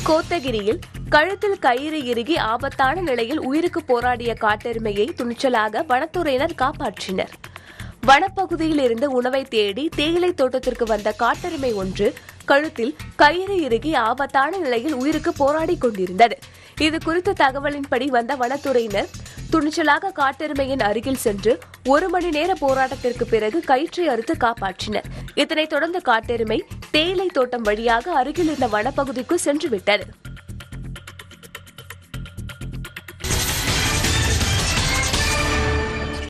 கோத்தகிரியில் கழுத்தில் கயிறு இறுகி ஆபத்தான நிலையில் உயிருக்கு போராடிய காட்டெருமையை துணிச்சலாக வனத்துறையினர் காப்பாற்றினர் வனப்பகுதியில் இருந்து உணவை தேடி தேயிலை தோட்டத்திற்கு வந்த காட்டெருமை ஒன்று கழுத்தில் கயிறு இறுகி ஆபத்தான நிலையில் உயிருக்கு போராடிக் கொண்டிருந்தது இது குறித்த தகவலின்படி வந்த வனத்துறையினர் துணிச்சலாக காட்டெருமையின் அருகில் சென்று ஒரு மணி நேர போராட்டத்திற்கு பிறகு கயிற்றை அறுத்து காப்பாற்றினர் இதனைத் தொடர்ந்து காட்டெருமை தேயிலை தோட்டம் வழியாக அருகில் இருந்த வனப்பகுதிக்கு சென்று விட்டது